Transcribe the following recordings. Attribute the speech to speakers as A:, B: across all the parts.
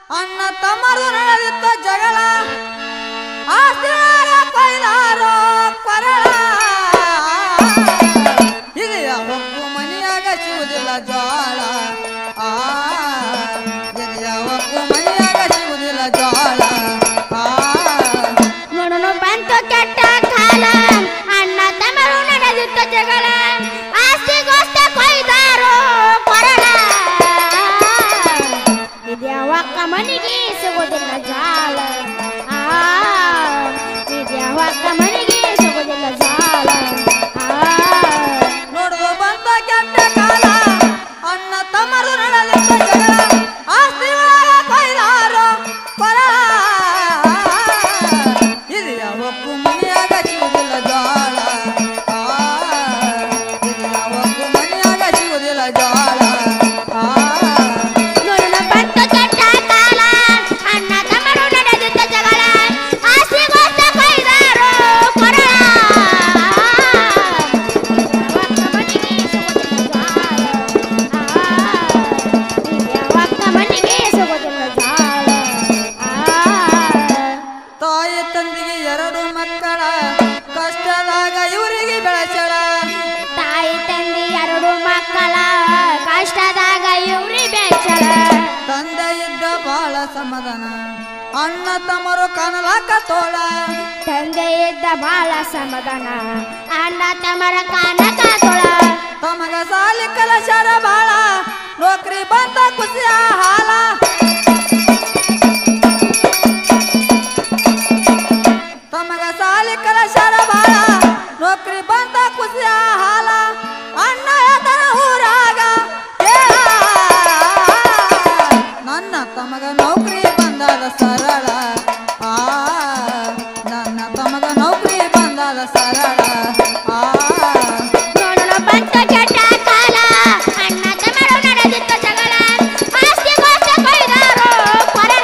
A: ಅಣ್ಣ ತಮ್ಮರು ನಡೆದಿತ್ತ ಜಗಳ ಆಸ್ತಿಯಾರ ಕೊಯ್ದಾರೋ ಕೊರಳ ಇದೆಯ ಒಬ್ಬು ಮನೆಯಾಗ ಸಿಗುವುದಿಲ್ಲ ಜೋಳ ಆ ಇದೆಯ ಒಬ್ಬು ಮನೆಯಾಗ ಸಿಗುವುದಿಲ್ಲ ಜೋಳ ಆ
B: ನೋಡನು ಬಂತು ಕೆಟ್ಟ ಕಾಲ ಅಣ್ಣ ತಮ್ಮರು ನಡೆದಿತ್ತ ಜಗಳ ಆಸ್ತಿಗೋಸ್ತ ಕೊಯ್ದಾರೋ ಕೊರಳ ಇದ್ಯಾವಕ್ಕ ಮನೆಗೆ ಸಿಗೋದಿಲ್ಲ ಜಾಳ ಆ ಇದ್ಯಾವಕ್ಕ ಮನೆಗೆ ಸಿಗೋದಿಲ್ಲ ಜಾಳ ಆ
A: ನೋಡುವ ಬಂದ ಕೆಟ್ಟ ಕಾಲ ಅಣ್ಣ ತಮ್ಮರು ನಡೆದಿದ್ದ ಜಗಳ ಆಸ್ತಿ ಒಳಗ ಕೊಯ್ದಾರೋ ಕೊರಳ ಇದು ಯಾವಕ್ಕೂ ಮನೆಯಾಗ ಸಿಗುವುದಿಲ್ಲ ಜೋಳ ಆ, ಇದು ಯಾವಕ್ಕೂ ಮನೆಯಾಗ ಸಿಗುವುದಿಲ್ಲ ಜೋಳ ಆ
B: ನೋಡನು ಬಂತು ಕೆಟ್ಟ ಕಾಲ ಅಣ್ಣ ತಮ್ಮರು ನಡೆದಿದ್ದ ಜಗಳ ಆಸ್ತಿಗೋಸ್ತ ಕೊಯ್ದಾರೋ ಕೊರಳ ಇದ್ಯಾವಕ್ಕ ಮನೆಗೆ ಸಿಗೋದಿಲ್ಲ ಜಾಳ ಆ ಇದ್ಯಾವಕ್ಕ ಮನೆಗೆ ಸಿಗೋದಿಲ್ಲ ಜಾಳ ಆ
A: ತಾಯಿ ತಂದೆಗೆ ಎರಡು ಮಕ್ಕಳ ಕಷ್ಟದಾಗ ಇವರಿಗೆ ಬೆಳೆಸಳ
B: ತಾಯಿ ತಂದೆ ಎರಡು ಮಕ್ಕಳ ಕಷ್ಟದಾಗ ಇವ್ರಿ ಬೆಚ್ಚಳ
A: ತಂದೆ ಇದ್ದ ಬಾಳ ಸಮಾಧಾನ ಅಣ್ಣ ತಮ್ಮರು ಕಾಣಲಾಕ ತೋಳ
B: ತಂದೆ ಇದ್ದ ಬಾಳ ಸಮಾಧಾನ ಅಣ್ಣ ತಮರ ಕಾನಕ ತೊಳ
A: ತಮಗ ಸಾಲಿ ಕಲಶರ ಬಾಳ ನೌಕರಿ ಬಂದ ಖುಷಿಯ ಹಾಲ ತಮಗ ಸಾಲಿ ಕಲಶರ ಬಾಳ ನೌಕರಿ ಬಂದ ಖುಷಿಯ ಹಾಲ ಅಣ್ಣ ಎದರ ಊರಾಗ ಕೇಳ. ನನ್ನ ತಮಗ ನೌಕರಿ ಬಂದದ ಸರಳ ಆ ನನ್ನ ತಮಗ ನೌಕರಿ ಬಂದದ ಸರಳ ಆ
B: ನೋಡೋಣ ಬಂತ ಕೆಟ್ಟ ಕಾಲ ಅಣ್ಣ ತಮರು ನಡೆದಿತ್ತ ಜಗಳ ಆಸ್ತಿ ಗೋಸ್ತ ಕೊಯ್ದಾರೋ ಕೊರಳ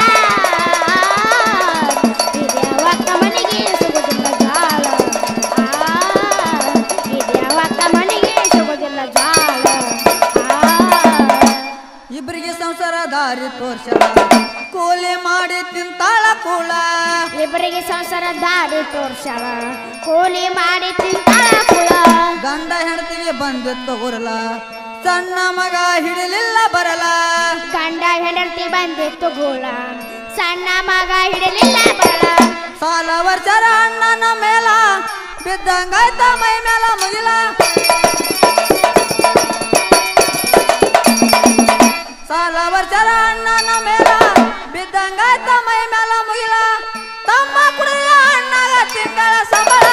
B: ಇದ್ಯಾವಕ್ಕ ಮನೆಗೆ ಸಿಗೋದಿಲ್ಲ ಜಾಳ ಆ ಇದ್ಯಾವಕ್ಕ ಮನೆಗೆ ಸಿಗೋದಿಲ್ಲ ಜಾಳ ಆ
A: ಇಬ್ಬರಿಗೆ ಸಂಸಾರ ದಾರಿ ತೋರ್ಸಳ ಕೂಲಿ ಮಾಡಿ ತಿಂತಾಳ ಕೂಳ
B: ಇಬ್ಬರಿಗೆ ಸಂಸಾರ ದಾರಿ ತೋರ್ಸಳ ಕೂಲಿ ಮಾಡಿ ತಿಂತಾಳ ಕುಳ
A: ಗಂಡ ಹೆಂಡತಿಗೆ ಬಂದಿತ್ತು ಉರಲ ಸಣ್ಣ ಮಗ ಹಿಡಿಲಿಲ್ಲ ಬರಲ
B: ಗಂಡ ಹೆಂಡತಿ ಬಂದಿತ್ತು ಗೋಳ ಸಣ್ಣ ಮಗ ಹಿಡಲಿಲ್ಲ ಬರಳ
A: ಸಾಲ ವರ್ಷರ ಅಣ್ಣನ ಮೇಲ ಬಿದ್ದಂಗಾಯ್ತ ಮೈ ಮೇಲ ಮುಗಿಲ ಸಾಲ ವರ್ಷರ ಅಣ್ಣನ ಮೇಲ ಬಿದ್ದಂಗಾಯ್ತ ಮೈ ಮೇಲ ಮುಗಿಲ ತಮ್ಮ ಕುಡಿದ ಅಣ್ಣಗ ತಿಂಗಳ ಸಂಬಳ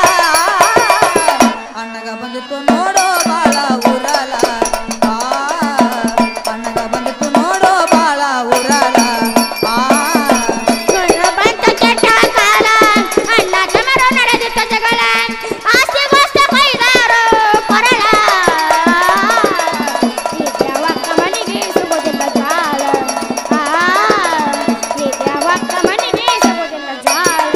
A: ಅಣ್ಣಗ ಬಂದಿತ್ತು ನೋಡೋ ಬಾಳ ಊರಲ ಆ ಅಣ್ಣಗ ಬಂದಿತ್ತು ನೋಡೋ ಬಾಳ ಊರಲ ಆ
B: ನೋಡ್ರ ಬಂತ ಕೆಟ್ಟ ಕಾಲ ಅಣ್ಣ ತಮರು ನಡೆದಿತ್ತ ಜಗಳ ಆಸ್ತಿ ಗೋಸ್ತ ಕೊಯ್ದಾರೋ ಕೊರಳ ಇದ್ಯಾವಕ್ಕ ಮನೆಗೆ ಸಿಗೋದಿಲ್ಲ ಜಾಳ ಆ ಇದ್ಯಾವಕ್ಕ ಮನೆಗೆ ಸಿಗೋದಿಲ್ಲ ಜಾಳ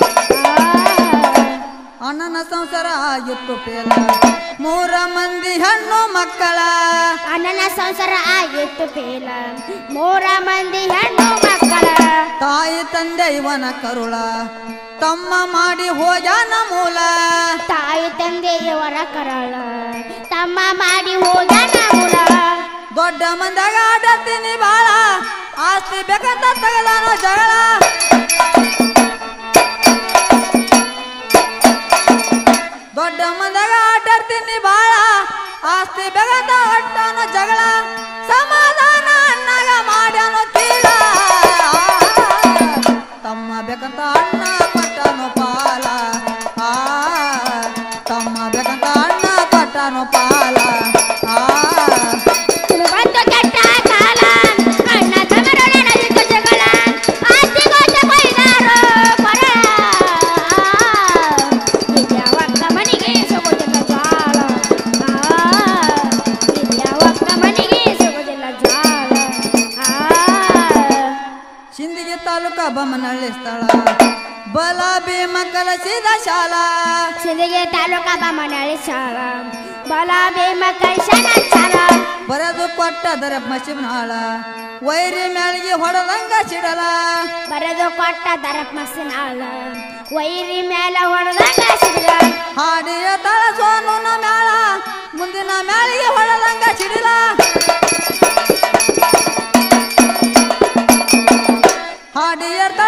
B: ಆ
A: ಅಣ್ಣನ ಸಂಸಾರ ಆಗಿತ್ತು ಪೇಲ ಮೂರ ಮಂದಿ ಹೆಣ್ಣು ಮಕ್ಕಳ
B: ಅಣ್ಣನ ಸಂಸಾರ ಆಗಿತ್ತು ಫೇಲ ಮೂರ ಮಂದಿ ಹೆಣ್ಣು ಮಕ್ಕಳ
A: ತಾಯಿ ತಂದೆ ಇವನ ಕರುಳ ತಮ್ಮ ಮಾಡಿ ಹೋಗ್ಯಾನ ಮೂಲ
B: ತಾಯಿ ತಂದೆಯವರ ಕರಳ ತಮ್ಮ ಮಾಡಿ ಹೋಗ್ಯಾನ ಮೂಲ
A: ದೊಡ್ಡ ಮಂದಾಗ ಆಡತೀನಿ ಬಾಳ ಆಸ್ತಿ ಬೇಕಂತ ತೆಗೆದಾನ ಜಗಳ ದೊಡ್ಡ ಮಂದಾಗ ಆಟಾಡ್ತೀನಿ ಬಾಳ ಆಸ್ತಿ ಬೇಕಂತ ಹೊಟ್ಟಾನ ಜಗಳ ಸಮಾಧಾನ ಅಣ್ಣಗ ಮಾಡ್ಯಾನೋ ಕೀಳ ತಮ್ಮ ಬೇಕಂತ ಅಣ್ಣ ಕೊಟ್ಟನು ಪಾಲ ಆ ತಮ್ಮ ಬೇಕಂತ ಅಣ್ಣ ಕೊಟ್ಟನು ಪಾಲ ಆ
B: ಬಂತು ಕೆಟ್ಟ ಕಾಲ ಅಣ್ಣ ತಮರು ನಡೆದಿದ್ದ ಜಗಳ ಆಸ್ತಿ ಗೋಚ ಕೊಯ್ದಾರೋ ಕೊರಳ ಇದ್ಯಾವಕ್ಕ ಮನೆಗೆ ಸಿಗೋದಿಲ್ಲ ಜಾಳ ಆ ಇದ್ಯಾವಕ್ಕ ಮನೆಗೆ ಸಿಗೋದಿಲ್ಲ ಜಾಳ ಆ
A: ಸಿಂದಗಿ ತಾಲೂಕ ಬೊಮ್ಮನಹಳ್ಳಿ ಸ್ಥಳ ಬಲ ಭೀಮ ಕಲಸಿದ ಶಾಲಾ
B: ಸಿಂದಗಿ ತಾಲೂಕ ಬಮ್ಮನಹಳ್ಳಿ ಶಾಲ ಬಲ ಭೀಮ ಕೈಸನ ಚಾಲ
A: ಬರೆದು ಕೊಟ್ಟ ದರ ಮಸಿಮನಾಳ ವೈರಿ ಮ್ಯಾಲಿಗೆ ಹೊಡೆದಂಗ ಸಿಡಲ
B: ಬರೆದು ಕೊಟ್ಟ ದರಪ್ ಮಸಿನಾಳ ವೈರಿ ಮೇಲೆ ಹೊಡೆದಂಗ ಸಿಡಿದ
A: ಹಾಡಿಯ ತಳ ಸೋನುನ ಮ್ಯಾಳ ಮುಂದಿನ ಮ್ಯಾಲಿಗೆ ಹೊಡೆದಂಗ ಸಿಡಿಲ ಹಾಡಿಯ ತಳ